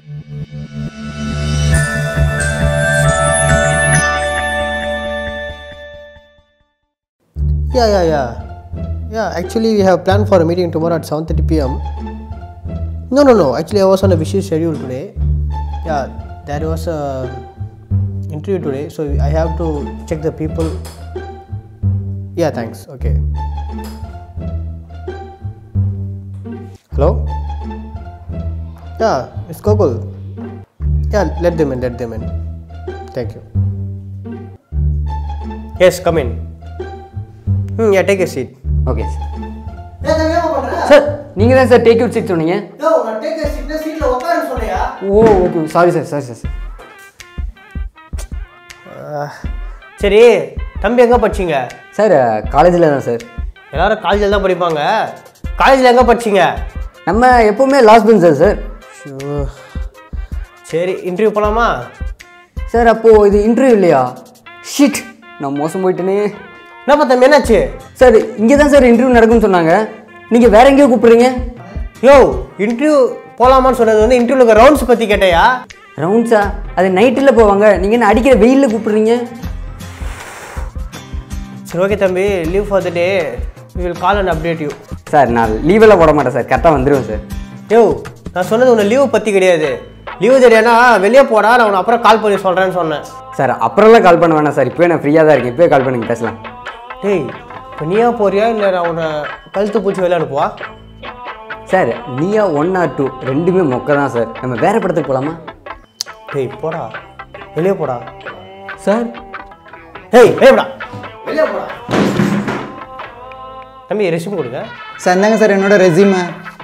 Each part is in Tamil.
Yeah, yeah, yeah. Yeah, actually, we have planned for a meeting tomorrow at 7:30 p.m. No, no, no. Actually, I was on a busy schedule today. Yeah, there was a interview today, so I have to check the people. Yeah, thanks. Okay. Hello. Yeah, it's Gokul. Yeah, let them in. Let them in. Thank you. Yes, come in. Hmm, yeah, take a seat. Okay sir sir நீங்கள் தான் சார் டேக் யூட் சீட் சொன்னீங்க oh okay sorry sir sorry sir சரி தம்பி எங்கே படிச்சீங்க சார் காலேஜில் தான் சார் எல்லாரும் காலேஜில் தான் படிப்பாங்க காலேஜில் எங்கே படிச்சீங்க நம்ம எப்போவுமே லாஸ்ட் பெஞ்சர் சார் சரி இன்டர்வியூ போகலாமா சார் அப்போது இது இன்டர்வியூ இல்லையா ஷிட் நான் மோசம் போயிட்டேனே என்னப்பா தம்பி என்னாச்சு சார் இங்கே தான் சார் இன்டர்வியூ நடக்கும்னு சொன்னாங்க நீங்கள் வேற எங்கேயோ கூப்பிட்றீங்க யோ இன்டர்வியூ போகலாமான்னு சொன்னது வந்து இன்டர்வியூக்கு ரவுண்ட்ஸ் பற்றி கேட்டையா ரவுண்ட்ஸா அது நைட்டில் போவாங்க நீங்கள் என்ன அடிக்கிற வெயிலில் கூப்பிட்றீங்க சரி ஓகே தம்பி leave for the day will call and update you sir நான் லீவெல்லாம் போட மாட்டேன் சார் கரெக்டாக வந்துடுவேன் சார் யோ நான் சொன்னது உன்னை லீவு பற்றி கிடையாது லீவு தெரியானா வெளியே போடா நான் உன்னை அப்புறம் கால் பண்ணி சொல்கிறேன்னு சொன்னேன் சார் அப்புறம்லாம் கால் பண்ண வேணாம் சார் இப்போயே நான் ஃப்ரீயாக தான் இருக்கேன் இப்போயே கால் பண்ணுங்க பேசலாம் டேய் இப்போ நீயா போறியா இல்லை நான் உன்னை கழுத்து பூச்சி வெளியே அனுப்புவா சார் நீயா ஒன் ஆர் டூ ரெண்டுமே மொக்க தான் சார் நம்ம வேற படத்துக்கு போகலாமா டேய் போடா வெளியே போடா சார் டேய் வெளியே போடா வெளியே போடா தம்பி ரெசியூம் கொடுங்க சார் இந்தாங்க சார் என்னோட ரெசியூமை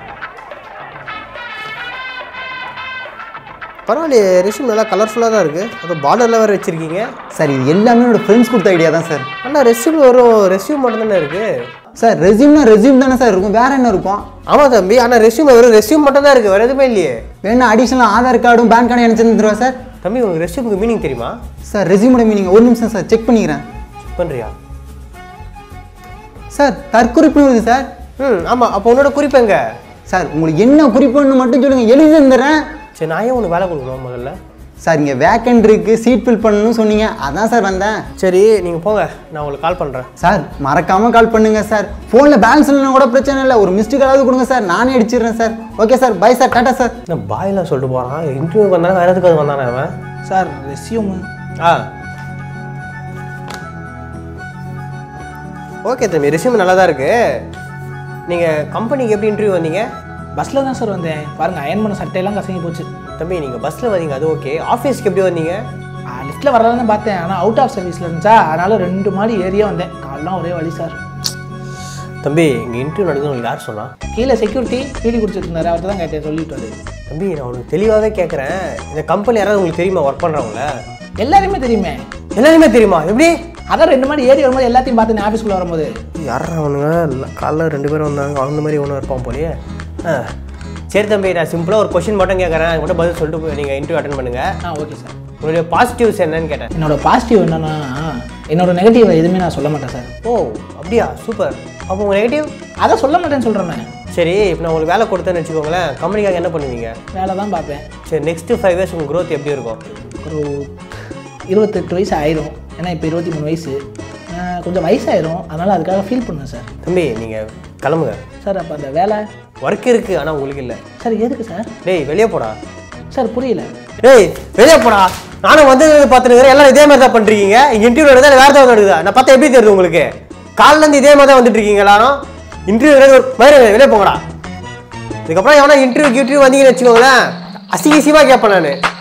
பரவாயில்லையே ரெசியூம் நல்லா கலர்ஃபுல்லாக தான் இருக்குது அது பார்டரில் வேறு வச்சுருக்கீங்க சார் இது எல்லாமே என்னோட ஃப்ரெண்ட்ஸ் கொடுத்த ஐடியா தான் சார் ஆனால் ரெசியூம் வரும் ரெசியூம் மட்டும் தானே இருக்குது சார் ரெசியூம்னா ரெசியூம் தானே சார் இருக்கும் வேற என்ன இருக்கும் ஆமாம் தம்பி ஆனால் ரெசியூம் வெறும் ரெசியூம் மட்டும் தான் இருக்குது வேறு எதுவுமே இல்லையே வேணா அடிஷனல் ஆதார் கார்டும் பேன் கார்டும் எனக்கு தந்துருவா சார் தம்பி உங்களுக்கு ரெசியூமுக்கு மீனிங் தெரியுமா சார் ரெசியூமோட மீனிங் ஒரு நிமிஷம் சார் செக் பண்ணிக்கிறேன் செக் பண்ணுறியா சார் தற்குறிப்புன்னு வருது சார் ம் ஆமாம் அப்போ உன்னோட குறிப்பு எங்க சார் உங்களுக்கு என்ன குறிப்புன்னு மட்டும் சொல்லுங்கள் எழுதி தந்துடுறேன் சரி நான் ஏன் உனக்கு வேலை கொடுக்கணும் முதல்ல சார் இங்கே வேக்கண்ட் இருக்குது சீட் ஃபில் பண்ணணும்னு சொன்னீங்க அதான் சார் வந்தேன் சரி நீங்கள் போங்க நான் உங்களுக்கு கால் பண்ணுறேன் சார் மறக்காமல் கால் பண்ணுங்க சார் ஃபோனில் பேலன்ஸ் இல்லைனா கூட பிரச்சனை இல்லை ஒரு மிஸ்டு காலாவது கொடுங்க சார் நானே அடிச்சிடுறேன் sir okay sir bye sir tata sir நான் பாயில் சொல்லிட்டு போகிறான் இன்டர்வியூக்கு வந்தானே வேறு எதுக்கு வந்தானே அவன் சார் ரெஸ்யூம் ஆ ஓகே தம்பி ரெசியூம் நல்லா தான் இருக்குது நீங்கள் கம்பெனிக்கு எப்படி இன்டர்வியூ வந்தீங்க பஸ்ஸில் தான் சார் வந்தேன் பாருங்க அயன் பண்ண சட்டையெல்லாம் கசங்கி போச்சு தம்பி நீங்கள் பஸ்ஸில் வந்தீங்க அது ஓகே ஆஃபீஸ்க்கு எப்படி வந்தீங்க லிஃப்ட்டில் வரலான்னு பார்த்தேன் ஆனால் அவுட் ஆஃப் சர்வீஸில் இருந்துச்சா அதனால ரெண்டு மாடி ஏரியா வந்தேன் கால்லாம் ஒரே வழி சார் தம்பி இங்கே இன்டர்வியூ நடக்குது உங்களுக்கு யார் சொன்னா கீழே செக்யூரிட்டி பீடி குடிச்சிட்டு இருந்தாரு அவர்கிட்ட தான் கேட்டேன் சொல்லிட்டு வந்து தம்பி நான் உனக்கு தெளிவாகவே கேட்குறேன் இந்த கம்பெனி யாராவது உங்களுக்கு தெரியுமா ஒர்க் பண்ணுறவங்கள எல்லாருமே தெரியுமே எல்லாருமே தெரியுமா எப்படி அதான் ரெண்டு மாடி ஏறி வரும்போது எல்லாத்தையும் பார்த்து நான் ஆஃபீஸ்க்குள்ளே வரும்போது யாரா அவனுங்க இல்ல, காலைல ரெண்டு பேரும் வந்தாங்க அந்த மாதிரி ஒன்றும் இருப்பான் போலயே ஆ சரி தம்பி நான் சிம்பிளாக ஒரு கொஷின் மட்டும் கேட்குறேன் அது மட்டும் பதில் சொல்லிட்டு போய் நீங்கள் இன்டர்வியூ அட்டன் பண்ணுங்கள் ஆ ஓகே சார் உங்களுடைய பாசிட்டிவ்ஸ் என்னன்னு கேட்டேன் என்னோட பாசிட்டிவ் என்னன்னா என்னோட நெகட்டிவ் எதுவுமே நான் சொல்ல மாட்டேன் சார் ஓ அப்படியா சூப்பர் அப்போ உங்கள் நெகட்டிவ் அதை சொல்ல மாட்டேன்னு சொல்கிறேன் சரி இப்போ நான் உங்களுக்கு வேலை கொடுத்தேன்னு வச்சுக்கோங்களேன் கம்பெனிக்காக என்ன பண்ணுவீங்க வேலை தான் பார்ப்பேன் சரி நெக்ஸ்ட்டு ஃபைவ் இயர்ஸ் உங்கள் growth எப்படி இருக்கும் ஒரு இருபத்தெட்டு வயசு ஆயிரும் ஏன்னா இப்போ இருபத்தி மூணு வயசு ஆஹ் கொஞ்சம் வயசாயிரும் அதனால் அதுக்காக ஃபீல் பண்ணுவேன் சார் தம்பி நீங்கள் கிளம்புங்க சார் அப்போ அந்த வேலை ஒர்க் இருக்குது ஆனால் உங்களுக்கு இல்லை சார் எதுக்கு சார் டேய் வெளியே போடா சார் புரியல டேய் வெளியே போடா நானும் வந்து பார்த்துருக்கிறேன் எல்லாம் இதே மாதிரி தான் பண்ணுறீங்க இங்கே இன்டர்வியூ நடக்குதா வேறு ஏதாவது நடக்குதா நான் பார்த்தா எப்படி தெரியுது உங்களுக்கு காலிலேருந்து இதே மாதிரி தான் வந்துட்டு இருக்கீங்க எல்லாரும் இன்டர்வியூ மாதிரி வெளியே போங்கடா இதுக்கப்புறம் எவனா இன்டர்வியூ இன்டர்வியூ வந்தீங்கன்னு வச்சுக்கோங்களேன் அசிங்க அசிங்கமாக கேட்பேன் நான்